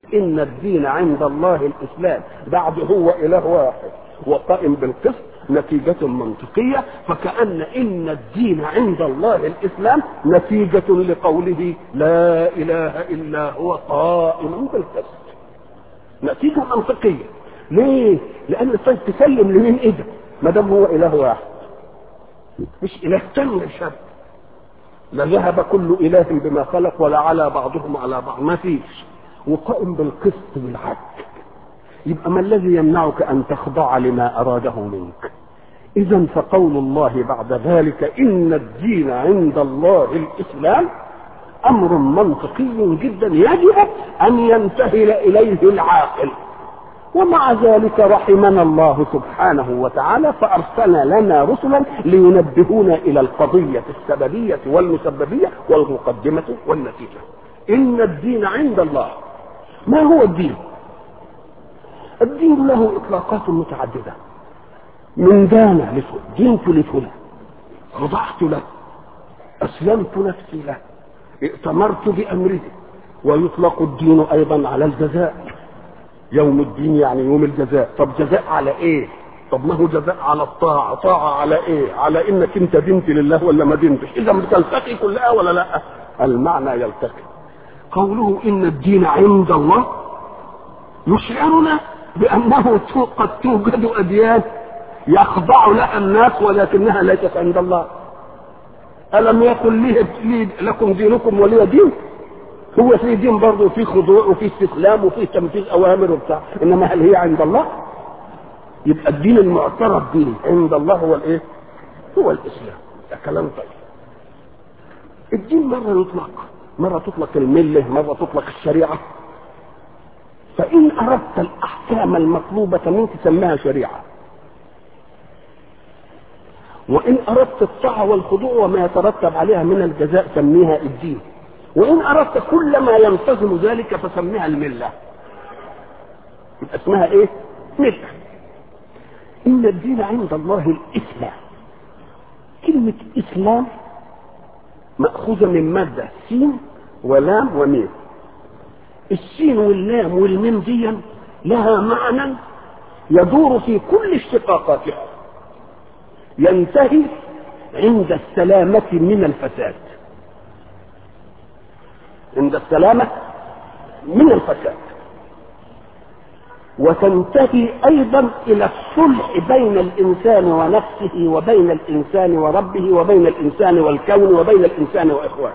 إن الدين عند الله الإسلام بعد هو إله واحد وقائم بالقسط نتيجة منطقية فكأن إن الدين عند الله الإسلام نتيجة لقوله لا إله إلا هو قائم بالقسط نتيجة منطقية ليه؟ لأن طيب تسلم لمين إيه ده؟ ما دام هو إله واحد مش إله تاني شاب لا ذهب كل إله بما خلق ولا على بعضهم على بعض ما فيش وقائم بالقسط بالعدل يبقى ما الذي يمنعك أن تخضع لما أراده منك إذا فقول الله بعد ذلك إن الدين عند الله الإسلام أمر منطقي جدا يجب أن ينتهي إليه العاقل ومع ذلك رحمنا الله سبحانه وتعالى فأرسل لنا رسلا لينبهونا إلى القضية السببية والمسببية والمقدمة والنتيجة إن الدين عند الله ما هو الدين الدين له إطلاقات متعددة من دان لفلان دينت لفلان خضعت له أسلمت نفسي له ائتمرت بأمره ويطلق الدين أيضا على الجزاء يوم الدين يعني يوم الجزاء طب جزاء على ايه طب ما هو جزاء على الطاعة طاعة على ايه على انك انت دنت لله ولا ما دنتش اذا بتلتقي كلها ولا لا المعنى يلتقي قوله ان الدين عند الله يشعرنا بانه قد توجد اديان يخضع لها الناس ولكنها ليست عند الله الم يقل لي, لي لكم دينكم ولي دين هو في دين برضه في خضوع وفي استسلام وفي تنفيذ اوامر وبتاع انما هل هي عند الله يبقى الدين المعترف به عند الله هو الايه هو الاسلام ده كلام طيب الدين مره يطلق مره تطلق المله مره تطلق الشريعه فان اردت الاحكام المطلوبه منك سماها شريعه وان اردت الطاعه والخضوع وما يترتب عليها من الجزاء سميها الدين وإن أردت كل ما ينتظم ذلك فسميها الملة يبقى اسمها إيه؟ ملة إن الدين عند الله الإسلام كلمة إسلام مأخوذة من مادة سين ولام وميم السين واللام والميم دي لها معنى يدور في كل اشتقاقاتها ينتهي عند السلامة من الفساد عند السلامة من الفساد وتنتهي أيضا إلى الصلح بين الإنسان ونفسه وبين الإنسان وربه وبين الإنسان والكون وبين الإنسان وإخوانه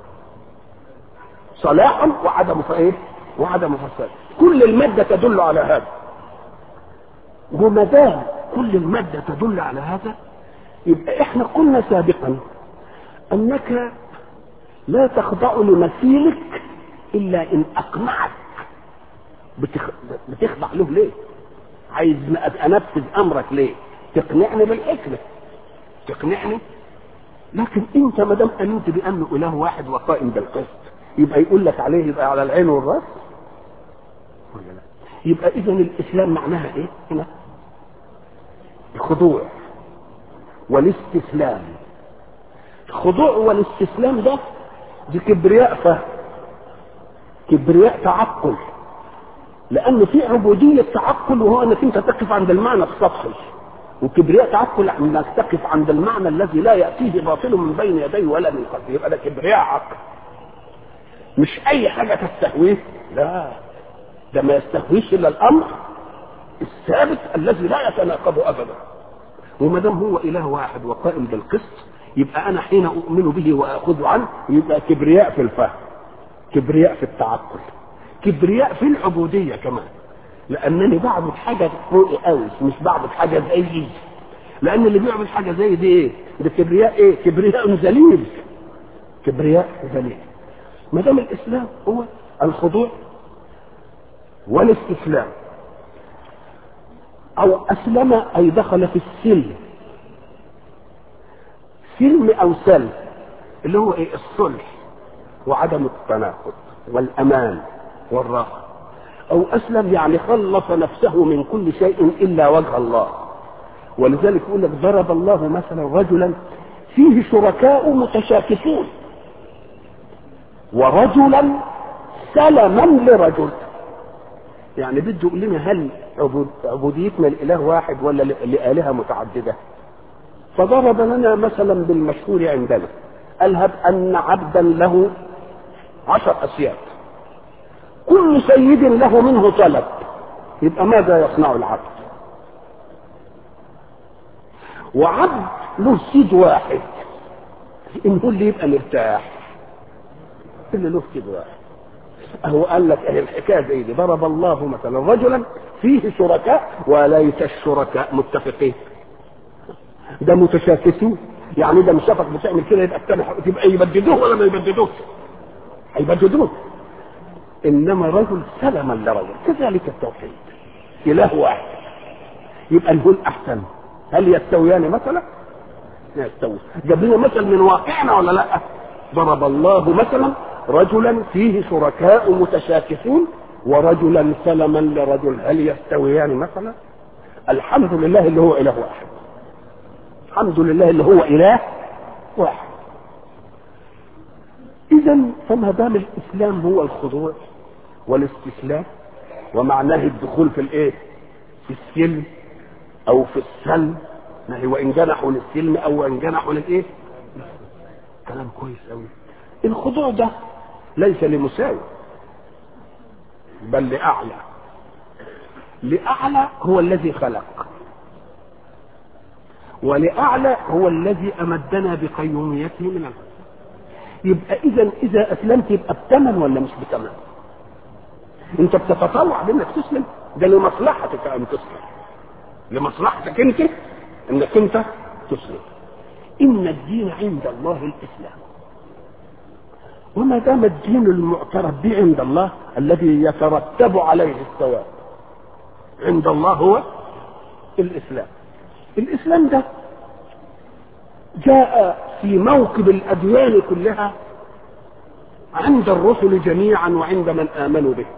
صلاح وعدم إيه؟ وعدم فساد كل المادة تدل على هذا وما دام كل المادة تدل على هذا يبقى احنا قلنا سابقا انك لا تخضع لمثيلك الا ان اقنعك بتخ... بتخضع له ليه عايز انفذ امرك ليه تقنعني بالحكمه تقنعني لكن انت ما دام امنت بانه اله واحد وقائم بالقسط يبقى يقول لك عليه يبقى على العين والراس ولا لا يبقى اذا الاسلام معناها ايه هنا الخضوع والاستسلام الخضوع والاستسلام ده دي كبرياء فهم كبرياء تعقل لان في عبوديه تعقل وهو انك انت تقف عند المعنى السطحي وكبرياء تعقل انك تقف عند المعنى الذي لا ياتيه باطل من بين يديه ولا من خلفه يبقى ده كبرياء عقل مش اي حاجه تستهويه لا ده ما يستهويش الا الامر الثابت الذي لا يتناقض ابدا وما دام هو اله واحد وقائم بالقسط يبقى انا حين اؤمن به واخذ عنه يبقى كبرياء في الفهم كبرياء في التعقل كبرياء في العبوديه كمان لانني بعبد حاجه فوقي قوي مش بعبد حاجه زي دي لان اللي بيعمل حاجه زي دي ايه ده كبرياء ايه كبرياء ذليل كبرياء ذليل ما دام الاسلام هو الخضوع والاستسلام او اسلم اي دخل في السلم سلم او سلم اللي هو ايه الصلح وعدم التناقض والامان والراحه او اسلم يعني خلص نفسه من كل شيء الا وجه الله ولذلك يقول لك ضرب الله مثلا رجلا فيه شركاء متشاكسون ورجلا سلما لرجل يعني بده يقول لنا هل عبود عبوديتنا لاله واحد ولا لالهه متعدده فضرب لنا مثلا بالمشهور عندنا قال هب ان عبدا له عشر اسياد كل سيد له منه طلب يبقى ماذا يصنع العبد وعبد له سيد واحد ان هو اللي يبقى مرتاح اللي له سيد واحد هو قال لك اهي الحكايه زي دي ضرب الله مثلا رجلا فيه شركاء وليس الشركاء متفقين ده متشاكسين يعني ده مشافك بتعمل كده يبقى الثاني تبقى يبددوه ولا ما يبددوش هيبددوه انما رجل سلما لرجل كذلك التوحيد اله واحد يبقى نقول احسن هل يستويان مثلا؟ لا يستوي جاب لنا مثل من واقعنا ولا لا؟ ضرب الله مثلا رجلا فيه شركاء متشاكسون ورجلا سلما لرجل هل يستويان مثلا؟ الحمد لله اللي هو اله واحد الحمد لله اللي هو اله واحد اذا فما دام الاسلام هو الخضوع والاستسلام ومعناه الدخول في الايه في السلم او في السلم ما هو ان جنحوا للسلم او ان جنحوا للايه كلام كويس قوي الخضوع ده ليس لمساوي بل لاعلى لاعلى هو الذي خلق ولاعلى هو الذي امدنا بقيوميته من الخلق يبقى اذا اذا اسلمت يبقى بثمن ولا مش بثمن انت بتتطوع بانك تسلم ده لمصلحتك ان تسلم لمصلحتك انت انك انت تسلم ان الدين عند الله الاسلام وما دام الدين المعترف به عند الله الذي يترتب عليه الثواب عند الله هو الاسلام الاسلام ده جاء في موكب الاديان كلها عند الرسل جميعا وعند من امنوا به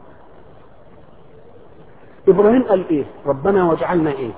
ابراهيم قال ايه ربنا واجعلنا ايه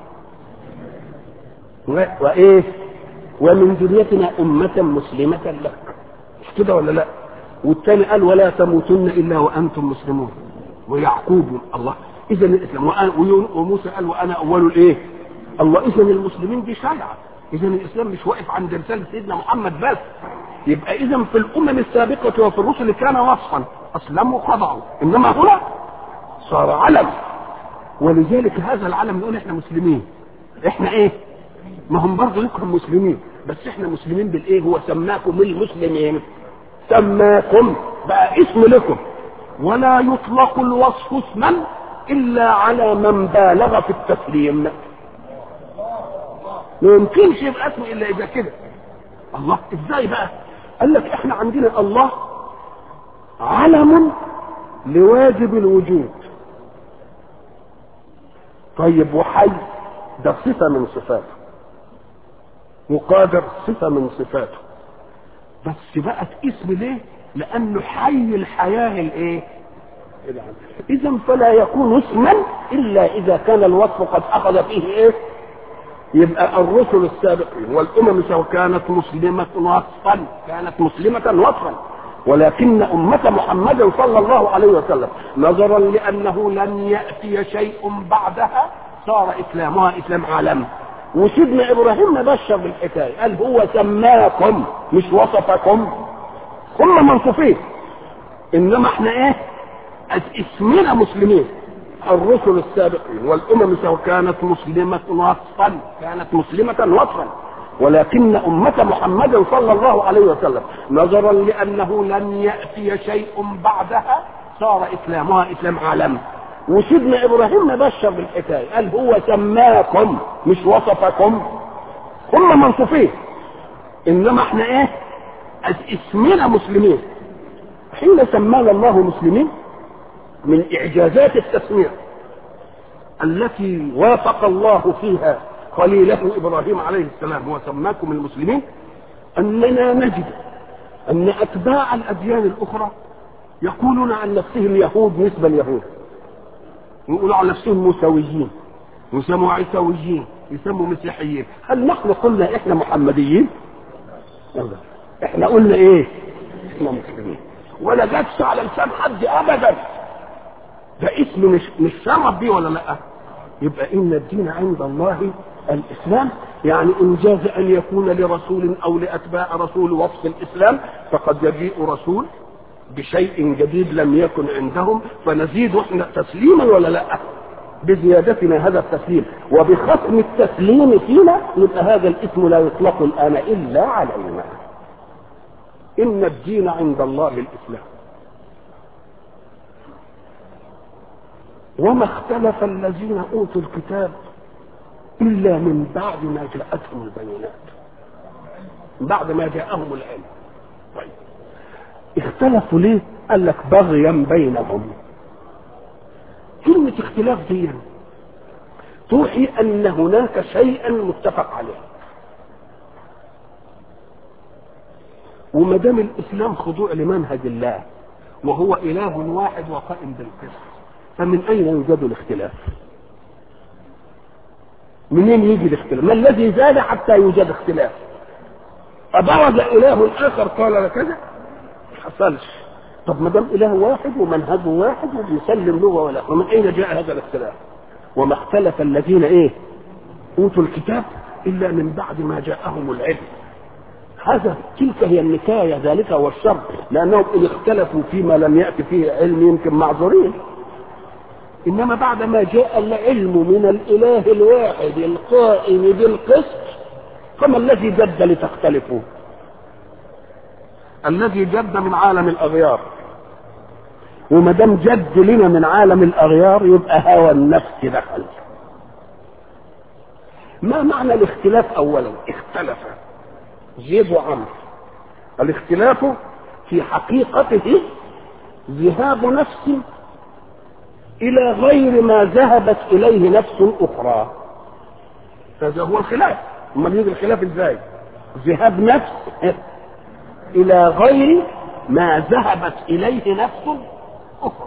و- وايه ومن ذريتنا امه مسلمه لك مش كده ولا لا والثاني قال ولا تموتن الا وانتم مسلمون ويعقوب الله اذا الاسلام وأنا- ويون- وموسى قال وانا اول الايه الله اذا المسلمين دي شرعه اذا الاسلام مش واقف عند رساله سيدنا محمد بس يبقى اذا في الامم السابقه وفي الرسل كان وصفا اسلموا خضعوا انما هنا صار علم ولذلك هذا العلم يقول احنا مسلمين احنا ايه ما هم برضه لكم مسلمين بس احنا مسلمين بالايه هو سماكم المسلمين سماكم بقى اسم لكم ولا يطلق الوصف اسما الا على من بالغ في التسليم ما يمكنش يبقى اسم الا اذا كده الله ازاي بقى قال لك احنا عندنا الله علم لواجب الوجود طيب وحي ده صفة من صفاته وقادر صفة من صفاته بس بقت اسم ليه لانه حي الحياة الايه اذا فلا يكون اسما الا اذا كان الوصف قد اخذ فيه ايه يبقى الرسل السابقين والامم سواء كانت مسلمة وصفا كانت مسلمة وصفا ولكن أمة محمد صلى الله عليه وسلم نظرا لأنه لن يأتي شيء بعدها صار إسلامها إسلام عالم وسيدنا إبراهيم بشر بالحكاية قال هو سماكم مش وصفكم هم منصوفين إنما احنا إيه اسمنا مسلمين الرسل السابقين والامم سواء كانت مسلمة وصفا كانت مسلمة وصفا ولكن أمة محمد صلى الله عليه وسلم نظرا لأنه لن يأتي شيء بعدها صار إسلامها إسلام عالمي وسيدنا إبراهيم بشر بالحكاية قال هو سماكم مش وصفكم هم منصوفين إنما احنا إيه اسمنا مسلمين حين سمانا الله مسلمين من إعجازات التسمية التي وافق الله فيها خليله إبراهيم عليه السلام وسماكم المسلمين أننا نجد أن أتباع الأديان الأخرى يقولون عن نفسهم يهود نسبة اليهود يقولوا عن نفسهم مساويين يسموا عيسويين يسموا مسيحيين هل نحن قلنا احنا محمديين لا. احنا قلنا ايه احنا مسلمين ولا جاتش على لسان حد ابدا ده اسم مش مش شرف بيه ولا لا يبقى ان الدين عند الله الاسلام يعني ان جاز ان يكون لرسول او لاتباع رسول وصف الاسلام فقد يجيء رسول بشيء جديد لم يكن عندهم فنزيد احنا تسليما ولا لا بزيادتنا هذا التسليم وبختم التسليم فينا يبقى هذا الاسم لا يطلق الان الا علينا ان الدين عند الله الاسلام وما اختلف الذين اوتوا الكتاب الا من بعد ما جاءتهم البينات بعد ما جاءهم العلم طيب اختلفوا ليه قال لك بغيا بينهم كلمة اختلاف دي توحي ان هناك شيئا متفق عليه وما دام الاسلام خضوع لمنهج الله وهو اله واحد وقائم بالقسط فمن اين يوجد الاختلاف منين يجي الاختلاف ما الذي زاد حتى يوجد اختلاف أبرز إله آخر قال كذا حصلش طب ما دام إله واحد ومنهجه واحد وبيسلم له ولا ومن أين جاء هذا الاختلاف وما اختلف الذين إيه أوتوا الكتاب إلا من بعد ما جاءهم العلم هذا تلك هي النكاية ذلك هو الشر لأنهم إن اختلفوا فيما لم يأتي فيه علم يمكن معذورين انما بعد ما جاء العلم من الاله الواحد القائم بالقسط فما الذي جد لتختلفوا الذي جد من عالم الاغيار وما دام جد لنا من عالم الاغيار يبقى هوى النفس دخل ما معنى الاختلاف اولا اختلف زيد وعمر الاختلاف في حقيقته ذهاب نفس الى غير ما ذهبت اليه نفس اخرى هذا هو الخلاف امال يجي الخلاف ازاي ذهاب نفس الى غير ما ذهبت اليه نفس اخرى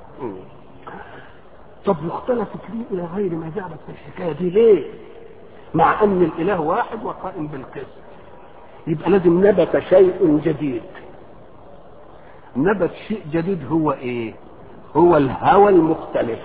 طب واختلفت ليه الى غير ما ذهبت في الحكايه دي ليه مع ان الاله واحد وقائم بالقسط يبقى لازم نبت شيء جديد نبت شيء جديد هو ايه هو الهوى المختلف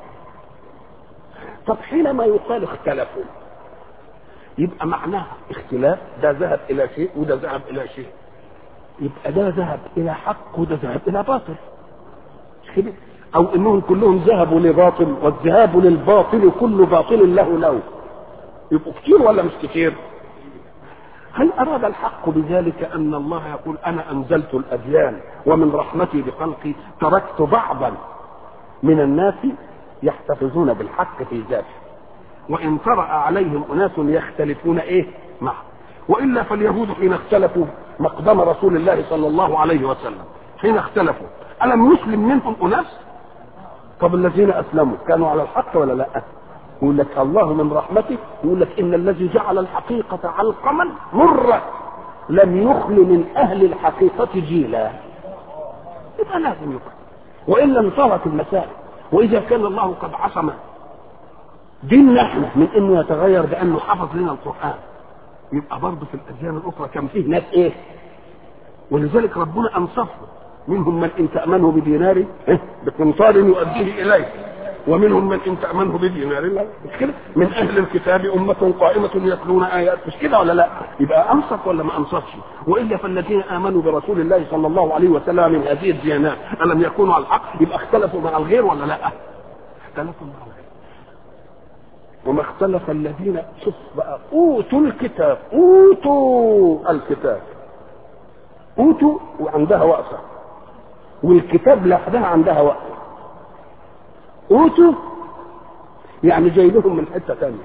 طب حينما يقال اختلفوا يبقى معناها اختلاف ده ذهب الى شيء وده ذهب الى شيء يبقى ده ذهب الى حق وده ذهب الى باطل مش كده او انهم كلهم ذهبوا لباطل والذهاب للباطل كل باطل له له يبقوا كتير ولا مش كتير هل أراد الحق بذلك أن الله يقول أنا أنزلت الأديان ومن رحمتي بخلقي تركت بعضا من الناس يحتفظون بالحق في ذاته وإن طرأ عليهم أناس يختلفون إيه معه وإلا فاليهود حين اختلفوا مقدم رسول الله صلى الله عليه وسلم حين اختلفوا ألم يسلم منهم أناس طب الذين أسلموا كانوا على الحق ولا لا يقول لك الله من رحمته يقول لك ان الذي جعل الحقيقة علقما مرة لم يخل من اهل الحقيقة جيلا يبقى لازم يقل والا انصرت المسائل واذا كان الله قد عصم ديننا احنا من انه يتغير بانه حفظ لنا القران يبقى برضه في الاديان الاخرى كان فيه ناس ايه ولذلك ربنا انصفه منهم من ان تامنه بدينار بقنطار يؤديه اليه ومنهم من ان تامنه بدينار لا مش كده من اهل الكتاب امه قائمه يتلون ايات مش كده ولا لا يبقى انصف ولا ما انصفش والا فالذين امنوا برسول الله صلى الله عليه وسلم من هذه الديانات الم يكونوا على الحق يبقى اختلفوا مع الغير ولا لا اختلفوا مع الغير وما اختلف الذين شوف بقى اوتوا الكتاب اوتوا الكتاب اوتوا وعندها وقفه والكتاب لوحدها عندها وقفه اوتوا يعني جاي لهم من حته ثانيه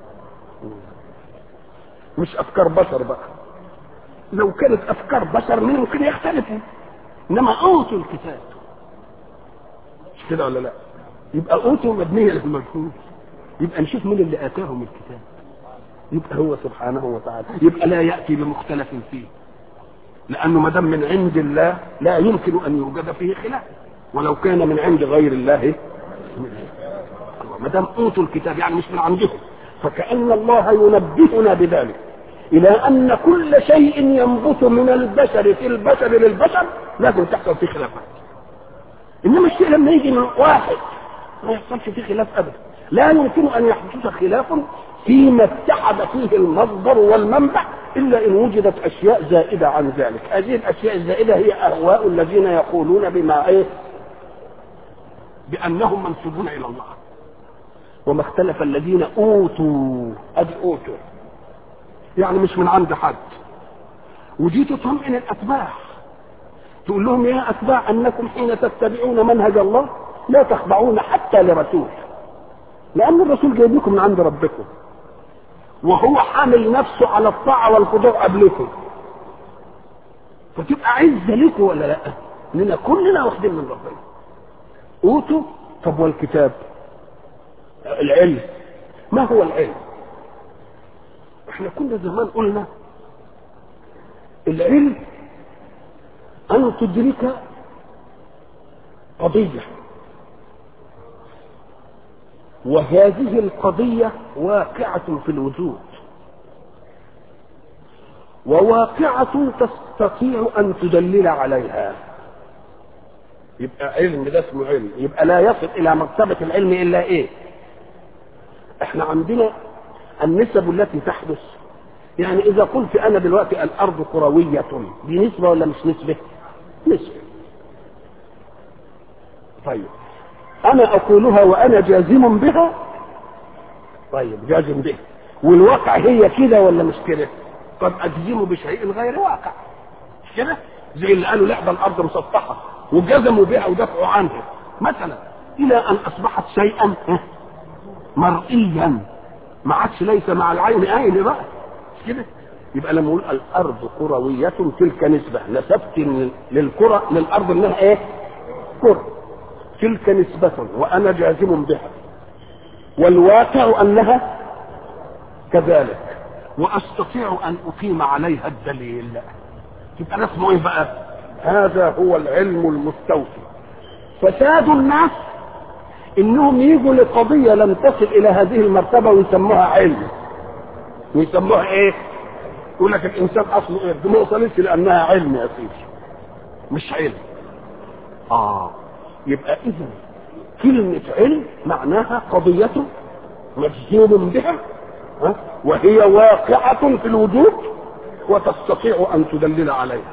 مش افكار بشر بقى لو كانت افكار بشر من ممكن يختلفوا انما اوتوا الكتاب مش كده ولا لا يبقى اوتوا مبنيه للمجهول يبقى نشوف مين اللي اتاهم الكتاب يبقى هو سبحانه وتعالى يبقى لا ياتي بمختلف فيه لانه ما دام من عند الله لا يمكن ان يوجد فيه خلاف ولو كان من عند غير الله ما دام اوتوا الكتاب يعني مش من عندهم فكأن الله ينبهنا بذلك إلى أن كل شيء ينبت من البشر في البشر للبشر لازم تحصل فيه خلافات إنما الشيء لما يجي من واحد ما يحصلش فيه خلاف ابدا لا يمكن ان يحدث خلاف فيما اتحد فيه المصدر والمنبع الا ان وجدت اشياء زائده عن ذلك هذه الاشياء الزائده هي اهواء الذين يقولون بما ايه بانهم منسوبون الى الله وما اختلف الذين اوتوا ادي اوتوا يعني مش من عند حد ودي تطمئن الاتباع تقول لهم يا اتباع انكم حين تتبعون منهج الله لا تخضعون حتى لرسول لان الرسول جايب لكم من عند ربكم وهو حامل نفسه على الطاعه والخضوع قبلكم فتبقى عزه لكم ولا لا؟ اننا كلنا واخدين من ربنا اوتوا طب والكتاب العلم ما هو العلم احنا كنا زمان قلنا العلم ان تدرك قضيه وهذه القضيه واقعه في الوجود وواقعه تستطيع ان تدلل عليها يبقى علم ده اسمه علم يبقى لا يصل الى مرتبه العلم الا ايه احنا عندنا النسب التي تحدث يعني اذا قلت انا دلوقتي الارض كرويه دي نسبه ولا مش نسبه نسبه طيب انا اقولها وانا جازم بها طيب جازم بها والواقع هي كده ولا مش كده قد اجزم بشيء غير واقع مش كده زي اللي قالوا لا ده الارض مسطحه وجزموا بها ودافعوا عنها مثلا الى ان اصبحت شيئا مرئيا ما عادش ليس مع العين عين بقى مش كده يبقى لما نقول الارض كرويه تلك نسبه نسبت للكره للارض انها ايه كره تلك نسبة وأنا جازم بها والواقع أنها كذلك وأستطيع أن أقيم عليها الدليل يبقى ده اسمه إيه بقى؟ هذا هو العلم المستوفي فساد الناس إنهم يجوا لقضية لم تصل إلى هذه المرتبة ويسموها علم ويسموها إيه؟ يقول لك الإنسان أصله إيه؟ ما وصلتش لأنها علم يا سيدي مش علم آه يبقى اذا كلمة علم معناها قضية مجزوم بها ها؟ وهي واقعة في الوجود وتستطيع ان تدلل عليها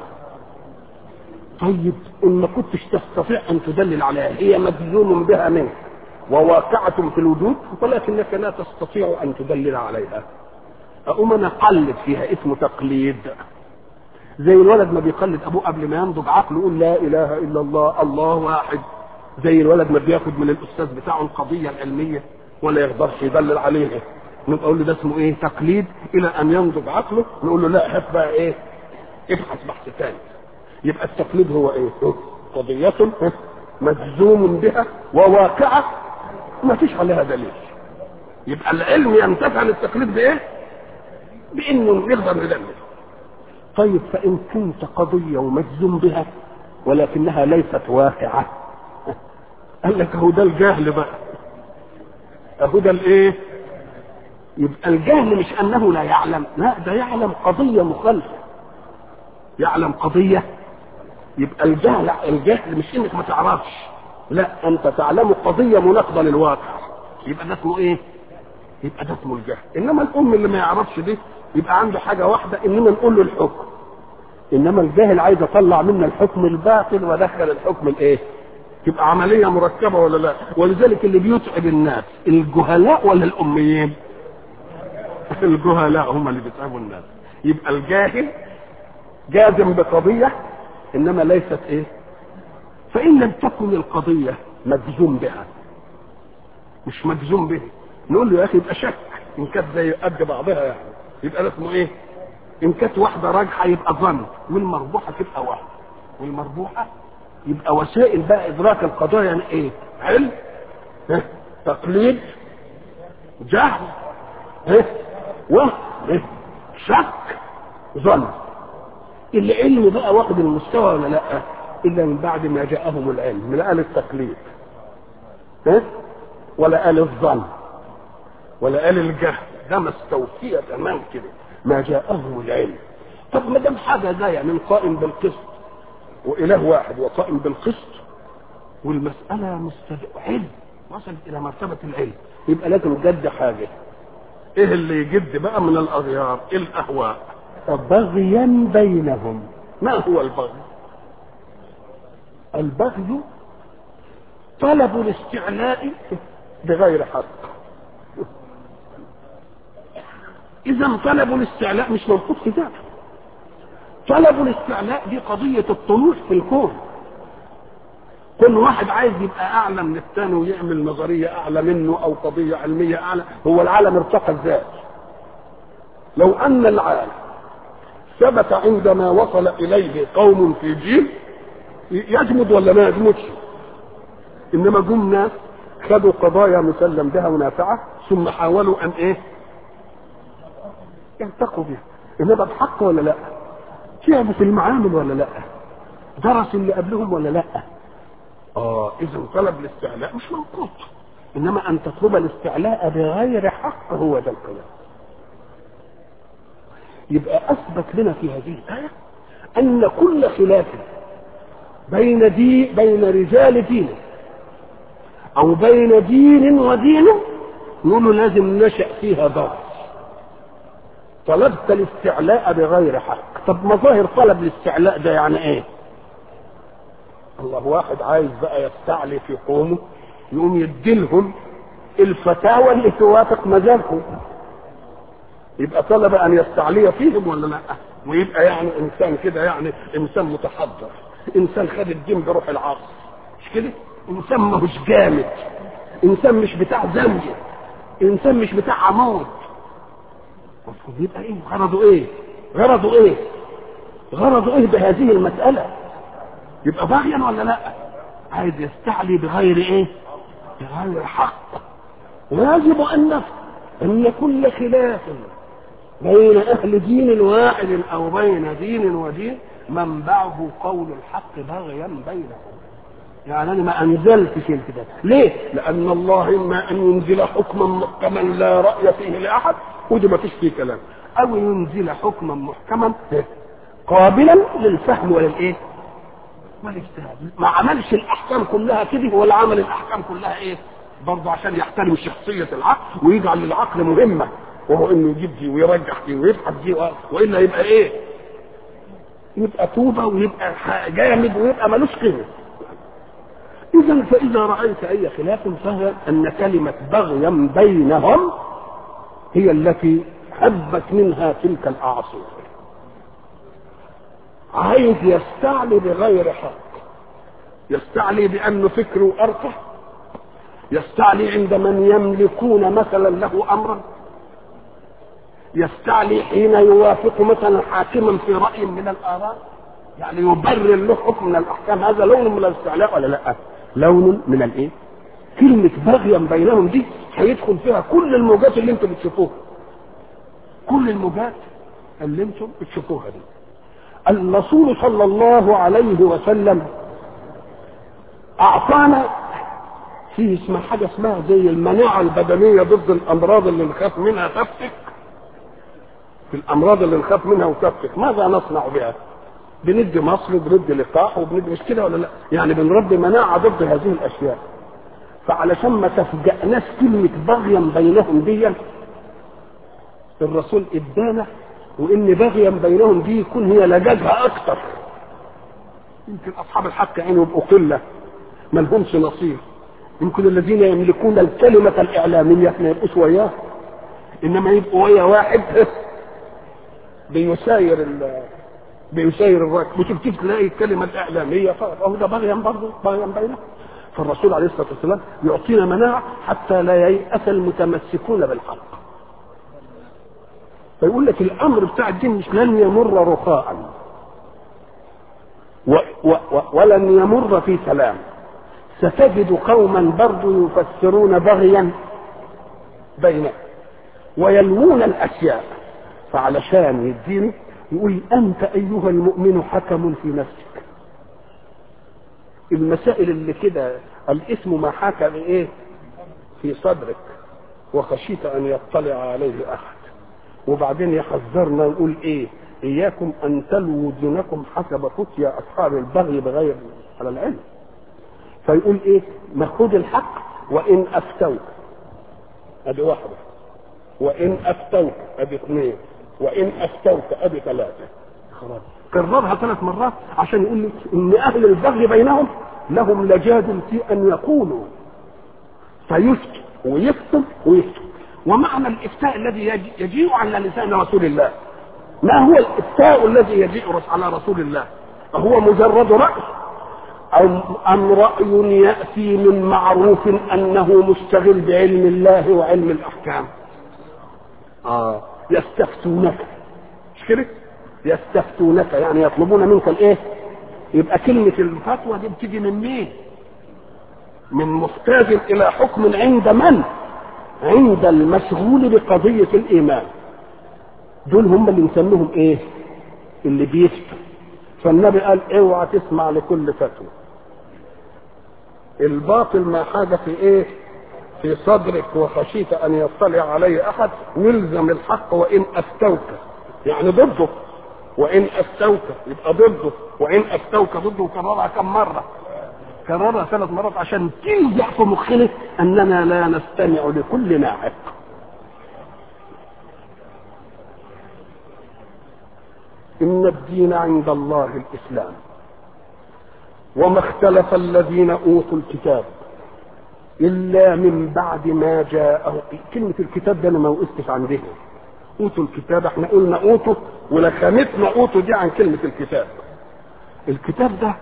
طيب ان ما كنتش تستطيع ان تدلل عليها هي مجزوم بها منك وواقعة في الوجود ولكنك لا تستطيع ان تدلل عليها اقوم انا اقلد فيها اسمه تقليد زي الولد ما بيقلد ابوه قبل ما ينضج عقله يقول لا اله الا الله الله واحد زي الولد ما بياخد من الاستاذ بتاعه القضيه العلميه ولا يقدرش يدلل عليها نقول له ده اسمه ايه تقليد الى ان ينضج عقله نقول له لا هات بقى ايه ابحث بحث ثاني يبقى التقليد هو ايه قضية مجزوم بها وواقعة ما فيش عليها دليل يبقى العلم ينتفع للتقليد بايه بانه نقدر ندلل طيب فان كنت قضية ومجزوم بها ولكنها ليست واقعة قال لك اهو ده الجهل بقى اهو ده الايه يبقى الجهل مش انه لا يعلم لا ده يعلم قضيه مخالفه يعلم قضيه يبقى الجهل الجهل مش انك ما تعرفش لا انت تعلم قضيه مناقضه للواقع يبقى ده اسمه ايه يبقى ده اسمه الجهل انما الام اللي ما يعرفش دي يبقى عنده حاجه واحده اننا نقول له الحكم انما الجاهل عايز اطلع منا الحكم الباطل وادخل الحكم الايه تبقى عمليه مركبه ولا لا ولذلك اللي بيتعب الناس الجهلاء ولا الاميين الجهلاء هم اللي بيتعبوا الناس يبقى الجاهل جازم بقضيه انما ليست ايه فان لم تكن القضيه مجزوم بها مش مجزوم به نقول له يا اخي يبقى شك ان كانت زي قد بعضها يعني يبقى ده اسمه ايه ان كانت واحده راجحه يبقى ظن والمربوحه تبقى واحده والمربوحه يبقى وسائل بقى ادراك القضايا يعني ايه علم ها؟ تقليد جهل ها؟ وهم ها؟ شك ظن العلم بقى واخد المستوى ولا لا الا من بعد ما جاءهم العلم لا قال التقليد ها؟ ولا قال الظن ولا قال الجهل ده ما استوفي تمام كده ما جاءهم العلم طب ما دام حاجه جايه من قائم بالقسط واله واحد وقائم بالقسط والمساله مستد... علم وصلت الى مرتبه العلم يبقى لازم جد حاجه ايه اللي يجد بقى من الاغيار الاهواء بغيا بينهم ما هو البغي البغي طلب الاستعلاء بغير حق اذا طلب الاستعلاء مش موجود في ذاته طلب الاستعلاء دي قضية الطموح في الكون كل واحد عايز يبقى اعلى من الثاني ويعمل نظرية اعلى منه او قضية علمية اعلى هو العالم ارتقى ازاي لو ان العالم ثبت عندما وصل اليه قوم في جيل يجمد ولا ما يجمدش انما جم ناس خدوا قضايا مسلم بها ونافعه ثم حاولوا ان ايه يرتقوا بها انما بحق ولا لا تعبوا في المعامل ولا لا درس اللي قبلهم ولا لا اه اذا طلب الاستعلاء مش موجود انما ان تطلب الاستعلاء بغير حق هو ده الكلام يبقى اثبت لنا في هذه الايه ان كل خلاف بين دي بين رجال دين او بين دين ودين نقول لازم نشا فيها ضرر طلبت الاستعلاء بغير حق طب مظاهر طلب الاستعلاء ده يعني ايه الله واحد عايز بقى يستعلي في قومه يقوم يديلهم الفتاوى اللي توافق مزاجهم يبقى طلب ان يستعلي فيهم ولا لا ويبقى يعني انسان كده يعني انسان متحضر انسان خد الدين بروح العصر مش كده انسان ماهوش جامد انسان مش بتاع زمجه انسان مش بتاع عمود المفروض يبقى ايه غرضه ايه غرضه ايه غرضه ايه بهذه المسألة يبقى باغيا ولا لا عايز يستعلي بغير ايه بغير حق ويجب ان نفهم ان كل خلاف بين اهل دين واحد او بين دين ودين منبعه قول الحق بغيا بينهم يعني انا ما انزلتش الكتاب ليه لان الله اما ان ينزل حكما محكما لا راي فيه لاحد ودي ما فيش فيه كلام او ينزل حكما محكما قابلا للفهم وللايه والاجتهاد ما عملش الاحكام كلها كده ولا عمل الاحكام كلها ايه برضه عشان يحترم شخصيه العقل ويجعل للعقل مهمه وهو انه يجيب دي ويرجح دي ويبحث دي والا يبقى ايه يبقى توبه ويبقى جامد ويبقى ملوش قيمه اذا فاذا رايت اي خلاف فهو ان كلمه بغيا بينهم هي التي هبت منها تلك الاعاصير عايز يستعلي بغير حق يستعلي بانه فكره ارقى يستعلي عند من يملكون مثلا له امرا يستعلي حين يوافق مثلا حاكما في راي من الاراء يعني يبرر له حكم من الاحكام هذا لون من الاستعلاء ولا لا لون من الايه كلمة بغيا بينهم دي هيدخل فيها كل الموجات اللي انتم بتشوفوها كل الموجات اللي انتم بتشوفوها دي الرسول صلى الله عليه وسلم اعطانا في اسمها حاجه اسمها زي المناعه البدنيه ضد الامراض اللي نخاف منها تفتك في الامراض اللي نخاف منها وتفتك ماذا نصنع بها؟ بندي مصل وبندي لقاح وبندي مش كده ولا لا؟ يعني بنربي مناعه ضد هذه الاشياء. فعلشان ما تفجأناش كلمة بغيا بينهم دي الرسول ادانا وان بغيا بينهم دي يكون هي لجاجها اكتر يمكن اصحاب الحق يعني يبقوا قله ما لهمش نصيب يمكن الذين يملكون الكلمة الإعلامية ما يبقوش وياه إنما يبقوا ويا واحد بيساير ال بيساير الراكب وتبتدي تلاقي الكلمة الإعلامية فهو ده بغيا برضه بغيا بينهم فالرسول عليه الصلاة والسلام يعطينا مناعة حتى لا ييأس المتمسكون بالحق فيقول لك الأمر بتاع الدين مش لن يمر رخاء و و و ولن يمر في سلام ستجد قوما برضو يفسرون بغيا بينهم ويلوون الاشياء فعلشان يديني يقول انت ايها المؤمن حكم في نفسك المسائل اللي كده الاسم ما حاك بايه في صدرك وخشيت ان يطلع عليه احد وبعدين يحذرنا يقول ايه اياكم ان تلووا دينكم حسب فتيا اصحاب البغي بغير على العلم فيقول ايه مخوض الحق وان افتوك ادي واحده وان افتوك ادي اثنين وان افتوك ادي ثلاثه خلاص كررها ثلاث مرات عشان يقول لك ان اهل البغي بينهم لهم لجاد في ان يقولوا فيفتوا ويفتوا ويفتوا ومعنى الافتاء الذي يجي- يجيء على لسان رسول الله ما هو الافتاء الذي يجيء رس- على رسول الله أهو مجرد رأي أم, أم رأي يأتي من معروف أنه مشتغل بعلم الله وعلم الأحكام آه يستفتونك مش كده يستفتونك يعني يطلبون منك الايه يبقى كلمة الفتوى دي بتيجي من مين من محتاج الى حكم عند من عند المشغول بقضية الايمان دول هم اللي نسميهم ايه اللي بيفتوا فالنبي قال اوعى تسمع لكل فتوى الباطل ما حاجة في ايه في صدرك وخشيت ان يطلع عليه احد والزم الحق وان افتوك يعني ضده وان افتوك يبقى ضده وان افتوك ضده كررها كم مره كررها ثلاث مرات عشان تلزق في مخنا اننا لا نستمع لكل ناعق ان الدين عند الله الاسلام وما اختلف الذين اوتوا الكتاب الا من بعد ما جاءه كلمه الكتاب ده انا ما وقفتش عندها اوتوا الكتاب احنا قلنا اوتوا ولخامتنا اوتوا دي عن كلمه الكتاب الكتاب ده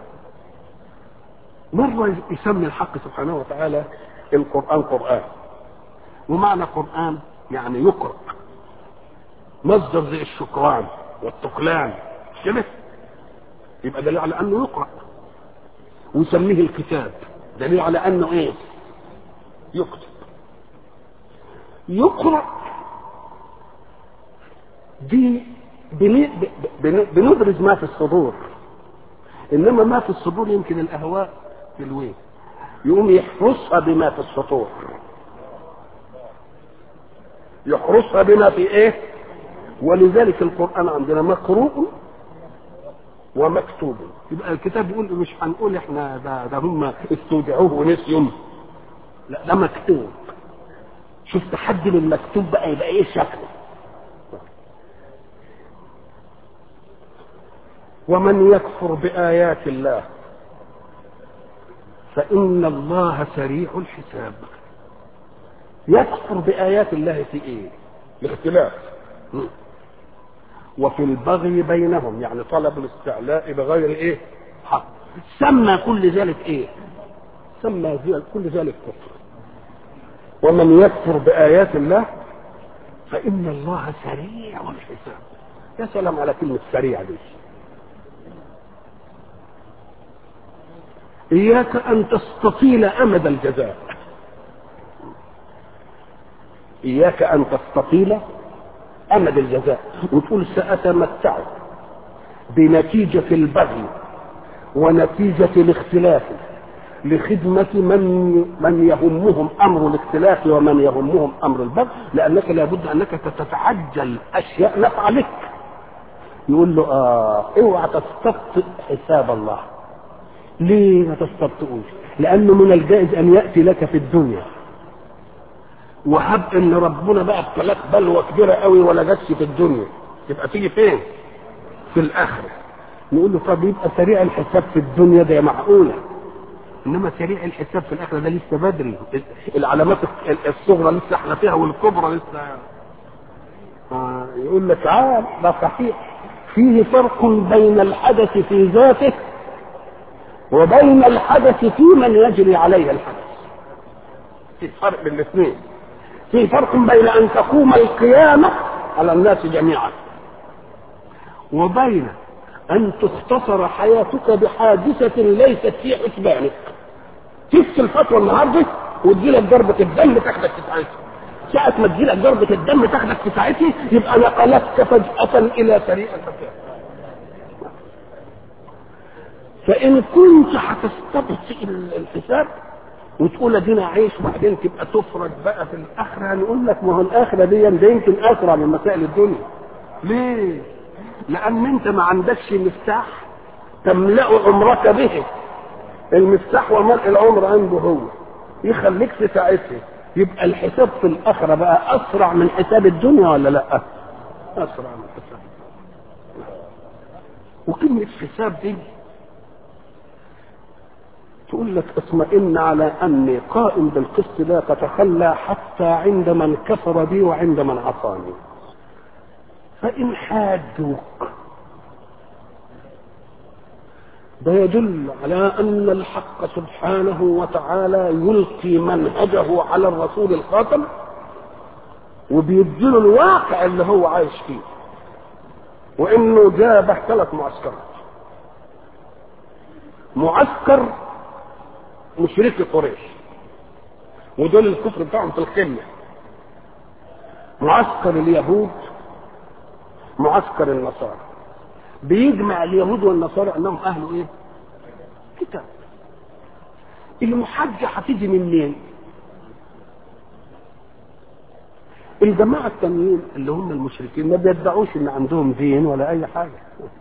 مرة يسمي الحق سبحانه وتعالى القرآن قرآن ومعنى قرآن يعني يقرأ مصدر زي الشكران والتقلان مش كده يبقى دليل على انه يقرأ ويسميه الكتاب دليل على انه ايه يكتب يقرأ دي بن- بن- بندرج ما في الصدور انما ما في الصدور يمكن الاهواء في الوين يقوم يحرسها بما في السطور يحرسها بما في ايه ولذلك القران عندنا مقروء ومكتوب يبقى الكتاب يقول مش هنقول احنا ده, ده هم استودعوه ونسيهم لا ده مكتوب شوف تحدي المكتوب بقى يبقى ايه شكله ومن يكفر بآيات الله فإن الله سريع الحساب يكفر بآيات الله في إيه؟ الاختلاف م. وفي البغي بينهم يعني طلب الاستعلاء بغير إيه؟ حق سمى كل ذلك إيه؟ سمى ذلك- كل ذلك كفر ومن يكفر بآيات الله فإن الله سريع الحساب يا سلام على كلمة سريع دي إياك أن تستطيل أمد الجزاء إياك أن تستطيل أمد الجزاء وتقول سأتمتع بنتيجة البغي ونتيجة الاختلاف لخدمة من من يهمهم أمر الاختلاف ومن يهمهم أمر البغي لأنك لابد أنك تتعجل أشياء نفع لك يقول له آه اوعى تستبطئ حساب الله ليه ما تستبطئوش لانه من الجائز ان ياتي لك في الدنيا وهب ان ربنا بقى ابتلاك بلوى كبيره قوي ولا جاتش في الدنيا تبقى تيجي فين في الاخره نقول له طب يبقى سريع الحساب في الدنيا ده معقوله انما سريع الحساب في الاخره ده لسه بدري العلامات الصغرى لسه احنا فيها والكبرى لسه آه يقول لك عال ده صحيح فيه فرق بين الحدث في ذاته وبين الحدث في من يجري عليه الحدث في فرق بين الاثنين في فرق بين ان تقوم القيامه على الناس جميعا وبين ان تختصر حياتك بحادثه ليست في حسبانك تفصل الفتوى النهارده وتجيلك ضربه الدم تاخدك في ساعتها ساعة ما تجيلك ضربة الدم تاخدك في ساعتها يبقى نقلتك فجأة إلى سريع الفكاهة فان كنت هتستبطئ الحساب وتقول ادينا عيش وبعدين تبقى تفرج بقى في الاخره هنقول لك ما هو الاخره دي ده يمكن اسرع من مسائل الدنيا ليه؟ لان انت ما عندكش مفتاح تملا عمرك به المفتاح وملء العمر عنده هو يخليك في ساعتها يبقى الحساب في الاخره بقى اسرع من حساب الدنيا ولا لا اسرع من حساب وكلمه حساب دي تقول لك اطمئن على اني قائم بالقسط لا تتخلى حتى عند من كفر بي وعند من عصاني فان حاجوك ده يدل على ان الحق سبحانه وتعالى يلقي منهجه على الرسول الخاتم وبيديله الواقع اللي هو عايش فيه وانه جابه ثلاث معسكرات معسكر مشركي قريش ودول الكفر بتاعهم في القمه معسكر اليهود معسكر النصارى بيجمع اليهود والنصارى انهم اهل ايه كتاب المحجة هتيجي منين الجماعة التانيين اللي هم المشركين ما بيدعوش ان عندهم دين ولا اي حاجة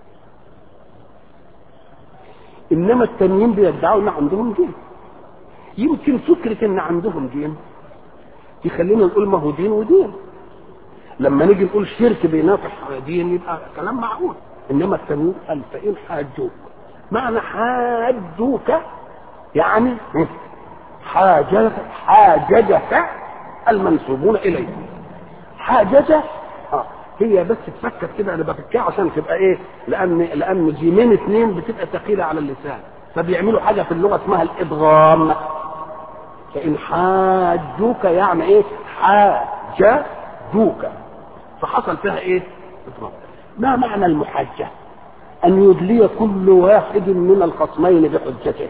انما التانيين بيدعوا ان عندهم دين يمكن فكرة ان عندهم دين يخلينا نقول ما هو دين ودين لما نيجي نقول شرك بينافح دين يبقى كلام معقول انما التنوين قال فان حاجوك معنى حاجوك يعني حاجة حاججك المنسوبون اليه حاجة اه هي بس تفكر كده انا بفكها عشان تبقى ايه لان لان جيمين اثنين بتبقى ثقيله على اللسان فبيعملوا حاجه في اللغه اسمها الادغام فان حاجوك يعني ايه حاججوك فحصل فيها ايه اضراب ما معنى المحجة ان يدلي كل واحد من الخصمين بحجته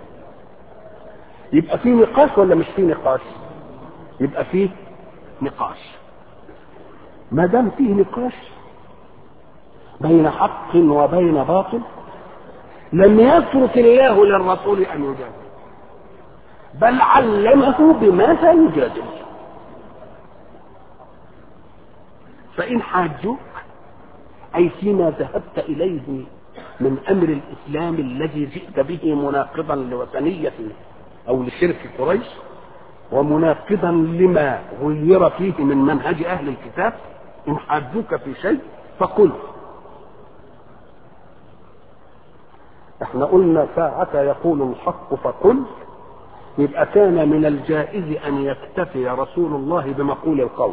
يبقى في نقاش ولا مش في نقاش يبقى في نقاش ما دام فيه نقاش بين حق وبين باطل لم يترك الله للرسول ان يجادل بل علمه بماذا يجادل فإن حاجوك أي فيما ذهبت إليه من أمر الإسلام الذي جئت به مناقضا لوثنية أو لشرك قريش ومناقضا لما غير فيه من منهج أهل الكتاب إن حاجوك في شيء فقل احنا قلنا ساعة يقول الحق فقل يبقى كان من الجائز أن يكتفي رسول الله بمقول القول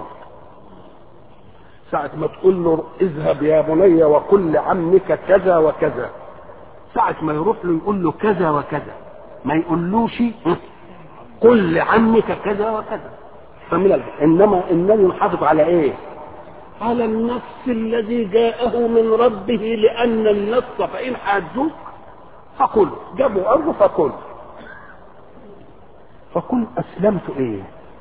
ساعة ما تقول له اذهب يا بني وقل لعمك كذا وكذا ساعة ما يروح له يقول له كذا وكذا ما يقولوش قل لعمك كذا وكذا فمن ال... انما النبي حافظ على ايه؟ على النص الذي جاءه من ربه لان النص فان حاجوك فقل جابوا ارض فقل فقل اسلمت ايه؟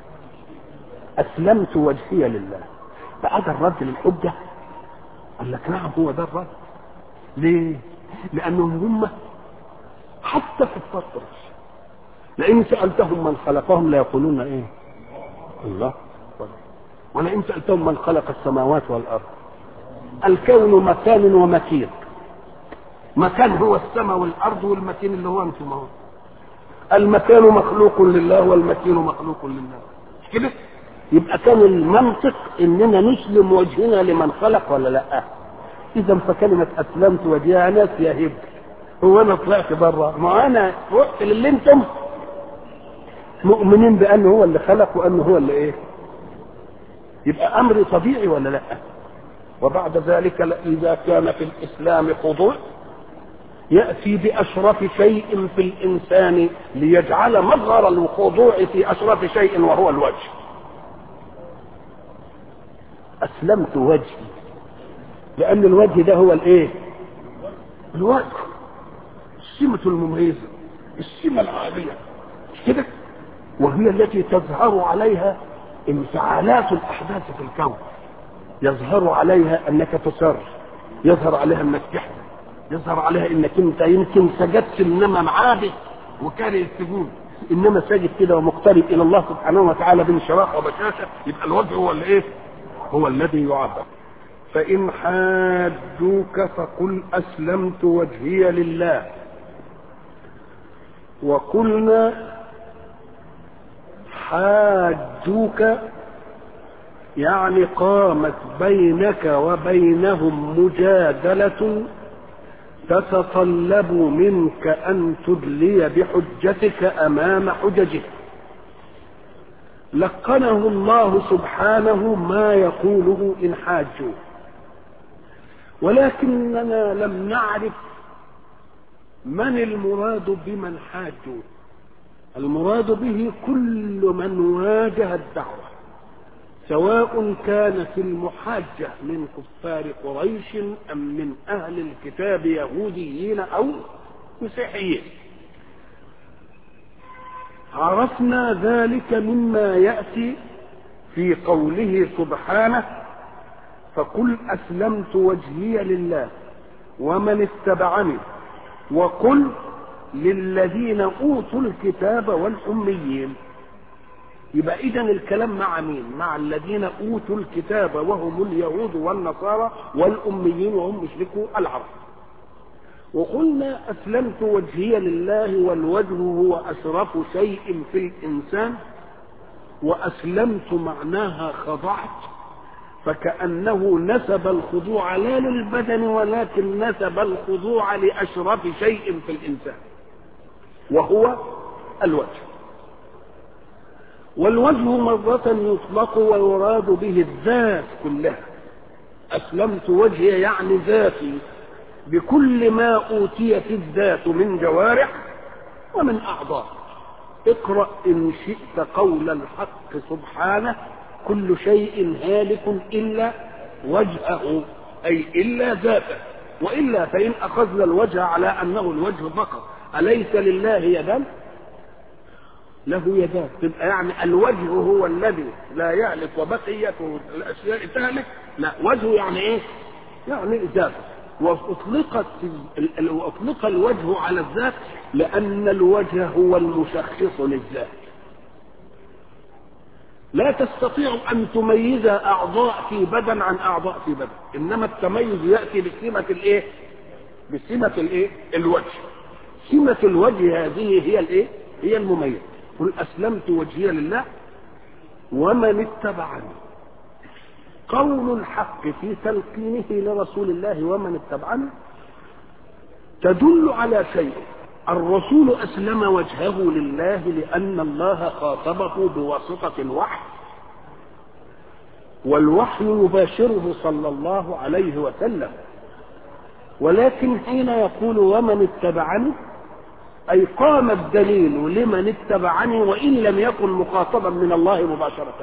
اسلمت وجهي لله فأتى الرد للحجة قال لك نعم هو ده الرد ليه لأنهم هم حتى في الفطر لئن سألتهم من خلقهم ليقولون إيه الله ولئن سألتهم من خلق السماوات والأرض الكون مكان ومكين مكان هو السماء والأرض والمكين اللي هو أنتم هو المكان مخلوق لله والمكين مخلوق لله مش كده يبقى كان المنطق اننا نسلم وجهنا لمن خلق ولا لا اذا فكلمه اسلمت وجهي ناس يا هب هو انا طلعت بره ما انا رحت للي انتم مؤمنين بانه هو اللي خلق وانه هو اللي ايه يبقى امر طبيعي ولا لا وبعد ذلك اذا كان في الاسلام خضوع ياتي باشرف شيء في الانسان ليجعل مظهر الخضوع في اشرف شيء وهو الوجه اسلمت وجهي لان الوجه ده هو الايه الوجه السمة المميزة السمة العالية مش كده وهي التي تظهر عليها انفعالات الاحداث في الكون يظهر عليها انك تسر يظهر عليها انك تحزن يظهر عليها انك انت يمكن سجدت انما معابد وكاره السجود انما ساجد كده ومقترب الى الله سبحانه وتعالى بانشراح وبشاشه يبقى الوجه هو اللي ايه هو الذي يعبر فإن حاجوك فقل أسلمت وجهي لله وقلنا حاجوك يعني قامت بينك وبينهم مجادلة تتطلب منك أن تدلي بحجتك أمام حججه لقنه الله سبحانه ما يقوله إن حاجوا ولكننا لم نعرف من المراد بمن حاجوا المراد به كل من واجه الدعوة سواء كانت المحاجة من كفار قريش أم من أهل الكتاب يهوديين أو مسيحيين عرفنا ذلك مما يأتي في قوله سبحانه فقل أسلمت وجهي لله ومن اتبعني وقل للذين أوتوا الكتاب والأميين يبقى إذا الكلام مع مين؟ مع الذين أوتوا الكتاب وهم اليهود والنصارى والأميين وهم مشركو العرب وقلنا أسلمت وجهي لله والوجه هو أشرف شيء في الإنسان وأسلمت معناها خضعت فكأنه نسب الخضوع لا للبدن ولكن نسب الخضوع لأشرف شيء في الإنسان وهو الوجه والوجه مرة يطلق ويراد به الذات كلها أسلمت وجهي يعني ذاتي بكل ما أوتيت الذات من جوارح ومن أعضاء اقرأ إن شئت قول الحق سبحانه كل شيء هالك إلا وجهه أي إلا ذاته وإلا فإن أخذنا الوجه على أنه الوجه فقط أليس لله يدان له يدان تبقى يعني الوجه هو الذي لا يهلك وبقيته الأشياء تهلك لا وجهه يعني إيه يعني ذاته وأطلقت أطلق الوجه على الذات لأن الوجه هو المشخص للذات لا تستطيع أن تميز أعضاء في بدن عن أعضاء في بدن إنما التميز يأتي بسمة الإيه بسمة الإيه الوجه سمة الوجه هذه هي الإيه هي المميز قل أسلمت وجهي لله ومن اتبعني قول الحق في تلقينه لرسول الله ومن اتبعني تدل على شيء الرسول أسلم وجهه لله لأن الله خاطبه بواسطة الوحي والوحي يباشره صلى الله عليه وسلم ولكن حين يقول ومن اتبعني أي قام الدليل لمن اتبعني وإن لم يكن مخاطبا من الله مباشرة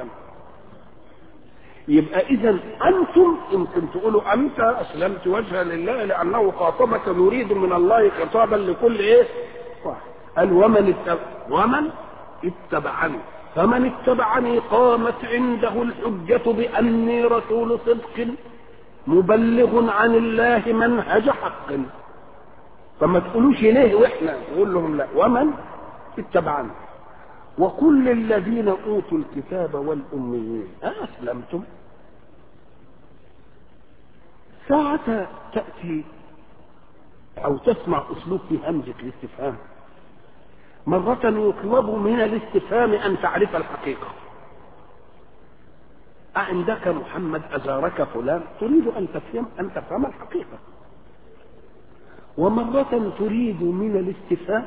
يبقى إذا أنتم يمكن تقولوا أنت أسلمت وجها لله لأنه خاطبك نريد من الله خطابا لكل إيه؟ واحد قال ومن اتبع ومن اتبعني فمن اتبعني قامت عنده الحجة بأني رسول صدق مبلغ عن الله منهج حق فما تقولوش ليه واحنا نقول لهم لا ومن اتبعنا وكل الذين اوتوا الكتاب والاميين اسلمتم ساعة تأتي أو تسمع أسلوب في همزة الاستفهام مرة يطلب من الاستفهام أن تعرف الحقيقة أعندك محمد أزارك فلان تريد أن تفهم أن تفهم الحقيقة ومرة تريد من الاستفهام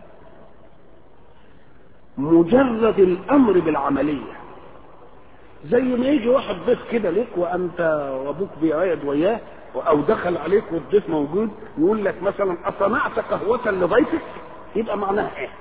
مجرد الأمر بالعملية زي ما يجي واحد ضيف كده لك وأنت وأبوك بيعيد وياه أو دخل عليك والضيف موجود يقول لك مثلا أصنعت قهوة لضيفك يبقى معناها إيه؟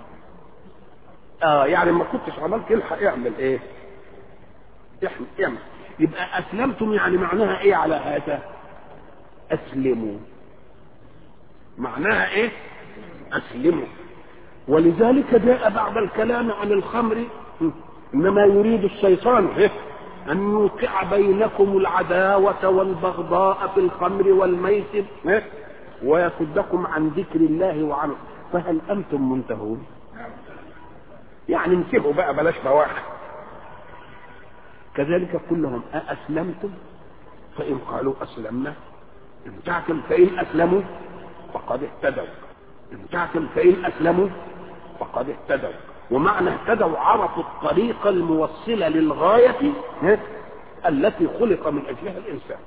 آه يعني ما كنتش عملت الحق اعمل إيه؟ اعمل اعمل يبقى أسلمتم يعني معناها إيه على هذا؟ أسلموا معناها ايه اسلموا ولذلك جاء بعد الكلام عن الخمر انما يريد الشيطان إيه؟ ان يوقع بينكم العداوة والبغضاء في الخمر والميسر إيه؟ ويصدكم عن ذكر الله وعنه فهل انتم منتهون يعني انتهوا بقى بلاش بواحد كذلك كلهم أأسلمتم فإن قالوا أسلمنا امتعتم فإن أسلموا فقد اهتدوا امتعتم فإن أسلموا فقد اهتدوا ومعنى اهتدوا عرفوا الطريق الموصلة للغاية التي خلق من أجلها الإنسان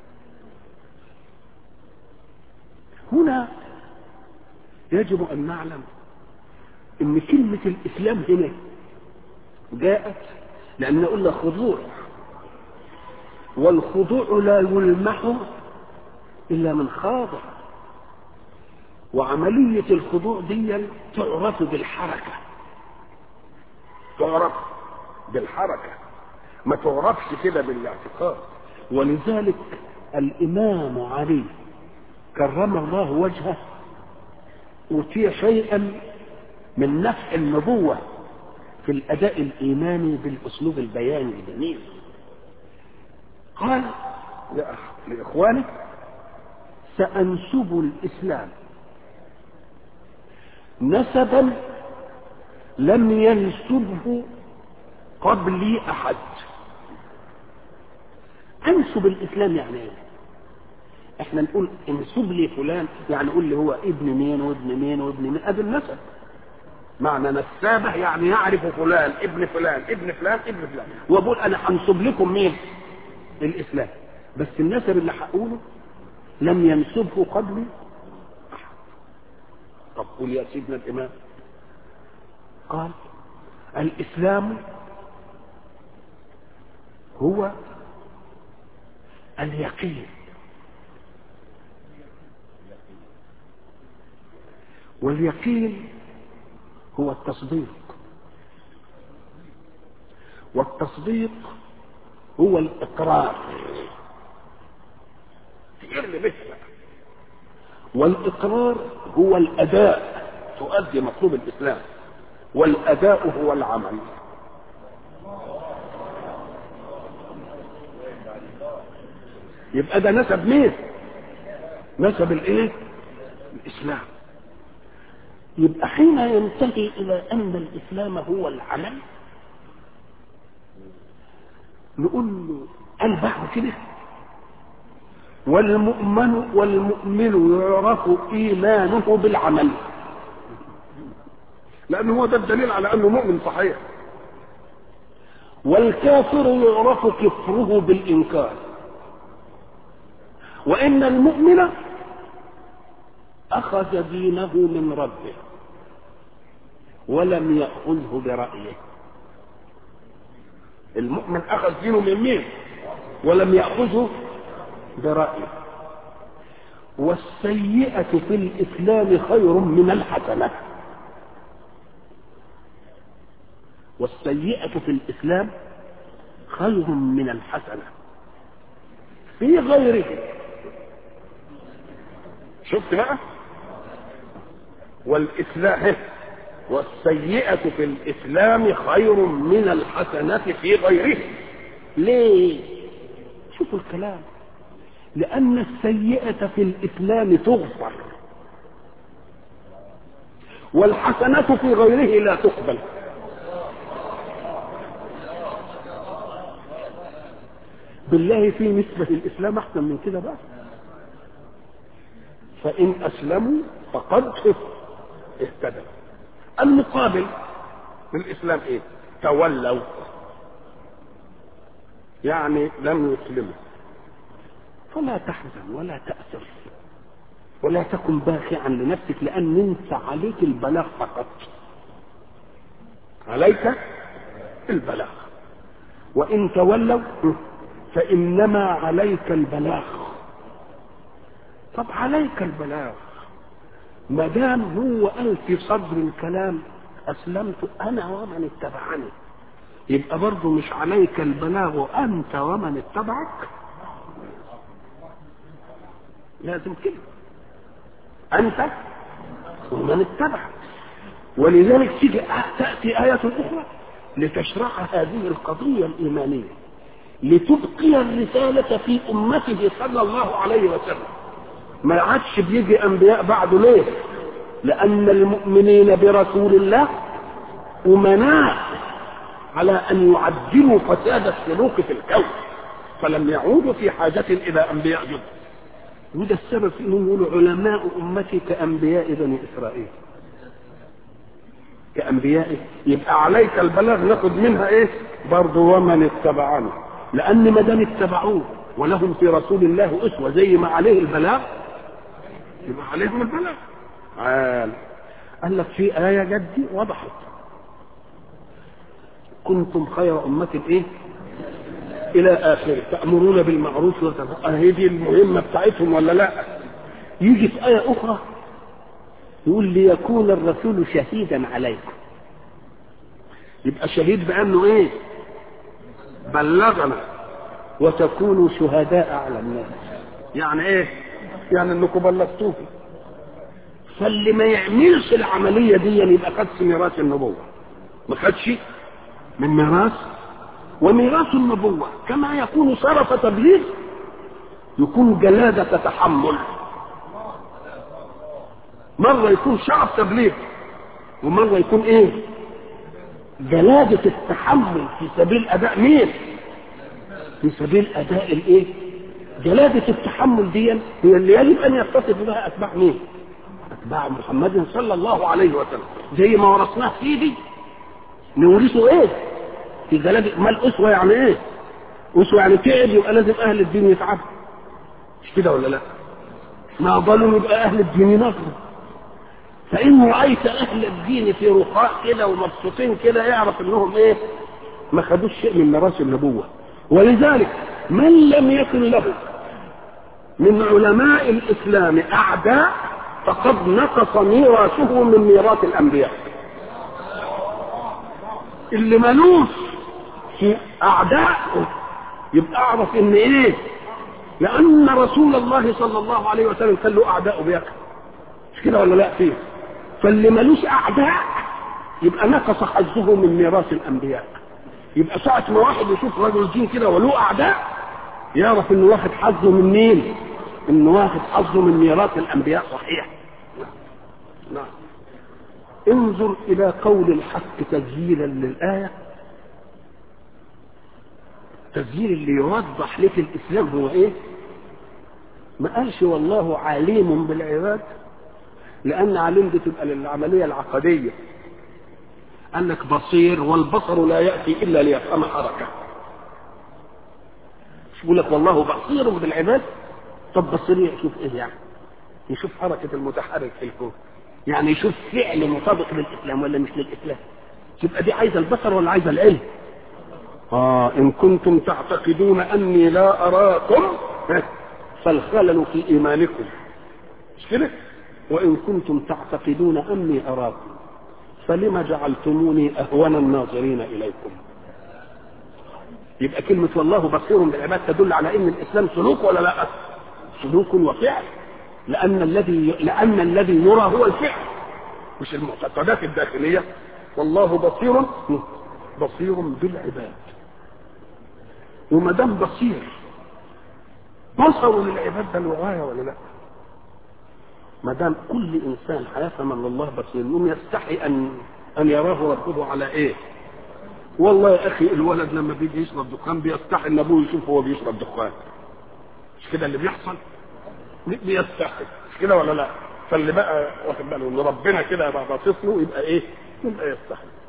هنا يجب أن نعلم أن كلمة الإسلام هنا جاءت لأن قلنا خضوع والخضوع لا يلمح إلا من خاضع وعملية الخضوع دي تعرف بالحركة تعرف بالحركة ما تعرفش كده بالاعتقاد ولذلك الإمام علي كرم الله وجهه أوتي شيئا من نفع النبوة في الأداء الإيماني بالأسلوب البياني الجميل قال لإخوانه سأنسب الإسلام نسبا لم ينسبه قبلي أحد أنسب الإسلام يعني إيه؟ احنا نقول انسب لي فلان يعني قول لي هو ابن مين وابن مين وابن مين ادي النسب معنى نسابه يعني يعرف فلان ابن فلان ابن فلان ابن فلان وبقول انا هنسب لكم مين الاسلام بس النسب اللي هقوله لم ينسبه قبلي احد طب قول يا سيدنا الامام قال الاسلام هو اليقين واليقين هو التصديق والتصديق هو الإقرار تقر به والإقرار هو الأداء تؤدي مطلوب الإسلام والأداء هو العمل يبقى ده نسب مين نسب الايه الاسلام يبقى حين ينتهي الى ان الاسلام هو العمل نقول له قال بعد كده والمؤمن والمؤمن يعرف ايمانه بالعمل لان هو ده الدليل على انه مؤمن صحيح والكافر يعرف كفره بالانكار وان المؤمن اخذ دينه من ربه ولم ياخذه برايه المؤمن اخذ دينه من مين ولم ياخذه برايه والسيئه في الاسلام خير من الحسنه والسيئه في الاسلام خير من الحسنه في غيره شفت بقى والإسلام والسيئة في الإسلام خير من الحسنة في غيره ليه شوفوا الكلام لأن السيئة في الإسلام تغفر والحسنة في غيره لا تقبل بالله في نسبة الإسلام أحسن من كده بقى فإن أسلموا فقد اهتدوا المقابل في الإسلام إيه؟ تولوا يعني لم يسلموا فلا تحزن ولا تأسف ولا تكن باخعا لنفسك لأن انت عليك البلاغ فقط عليك البلاغ وإن تولوا فإنما عليك البلاغ طب عليك البلاغ ما دام هو قال في صدر الكلام اسلمت انا ومن اتبعني يبقى برضه مش عليك البلاغ انت ومن اتبعك لازم كده انت ومن اتبعك ولذلك تيجي تاتي ايه اخرى لتشرح هذه القضيه الايمانيه لتبقي الرساله في امته صلى الله عليه وسلم ما عادش بيجي انبياء بعده ليه لان المؤمنين برسول الله امناء على ان يعدلوا فساد السلوك في الكون فلم يعودوا في حاجة الى انبياء جد وده السبب في انهم يقولوا علماء امتي كانبياء بني اسرائيل كانبيائه يبقى عليك البلاغ ناخد منها ايه برضه ومن اتبعنا لان ما دام اتبعوه ولهم في رسول الله اسوه زي ما عليه البلاغ يبقى عليهم البلاغ عال قال لك في ايه جدي وضحت كنتم خير امه ايه الى اخره تامرون بالمعروف وتنهون هي دي المهمه بتاعتهم ولا لا يجي في ايه اخرى يقول ليكون الرسول شهيدا عليكم يبقى شهيد بانه ايه بلغنا وتكونوا شهداء على الناس يعني ايه يعني انكم بلغتوه فاللي ما يعملش العمليه دي يبقى خدش ميراث النبوه ما خدش من ميراث وميراث النبوه كما يكون شرف تبليغ يكون جلاده تحمل مرة يكون شرف تبليغ ومرة يكون ايه جلادة التحمل في سبيل اداء مين في سبيل اداء الايه جلادة التحمل دي هي اللي يجب ان يتصف بها اتباع مين اتباع محمد صلى الله عليه وسلم زي ما ورثناه في دي نورثه ايه في جلادة ما الاسوة يعني ايه اسوة يعني تعب يبقى لازم اهل الدين يتعبوا مش كده ولا لا ما ضلوا يبقى اهل الدين نصر فإن رأيت أهل الدين في رخاء كده ومبسوطين كده يعرف إنهم إيه؟ ما خدوش شيء من ميراث النبوة ولذلك من لم يكن له من علماء الإسلام أعداء فقد نقص ميراثه من ميراث الأنبياء اللي ملوش في أعداء يبقى أعرف إن إيه؟ لأن رسول الله صلى الله عليه وسلم كان له أعداء بيقع مش كده ولا لا فيه فاللي ملوش اعداء يبقى نقص حظه من ميراث الانبياء يبقى ساعة ما واحد يشوف رجل دين كده وله اعداء يعرف انه واخد حظه من مين؟ انه واخد حظه من ميراث الانبياء صحيح. نعم. انظر الى قول الحق تسجيلا للايه التسجيل اللي يوضح لك الاسلام هو ايه؟ ما قالش والله عليم بالعباد لان عليم دي تبقى للعمليه العقديه انك بصير والبصر لا ياتي الا ليفهم حركه مش بيقول لك والله بصير بالعباد طب بصير يشوف ايه يعني يشوف حركه المتحرك في الكون يعني يشوف فعل مطابق للاسلام ولا مش للاسلام تبقى دي عايزه البصر ولا عايزه العلم اه ان كنتم تعتقدون اني لا اراكم فالخلل في ايمانكم مش كده وإن كنتم تعتقدون أني أراكم فلما جعلتموني أهون الناظرين إليكم يبقى كلمة والله بصير بالعباد تدل على أن الإسلام سلوك ولا لا سلوك وفعل لأن الذي لأن الذي يرى هو الفعل مش المعتقدات الداخلية والله بصير بصير بالعباد وما دام بصير بصروا للعباد ده الوغاية ولا لا؟ ما دام كل انسان هيفهم ان الله بصير يوم يستحي ان ان يراه ربه على ايه؟ والله يا اخي الولد لما بيجي يشرب دخان بيستحي ان ابوه يشوف هو بيشرب دخان مش كده اللي بيحصل؟ بيستحي مش كده ولا لا؟ فاللي بقى واخد باله ان ربنا كده بقى باصص له يبقى ايه؟ يبقى يستحي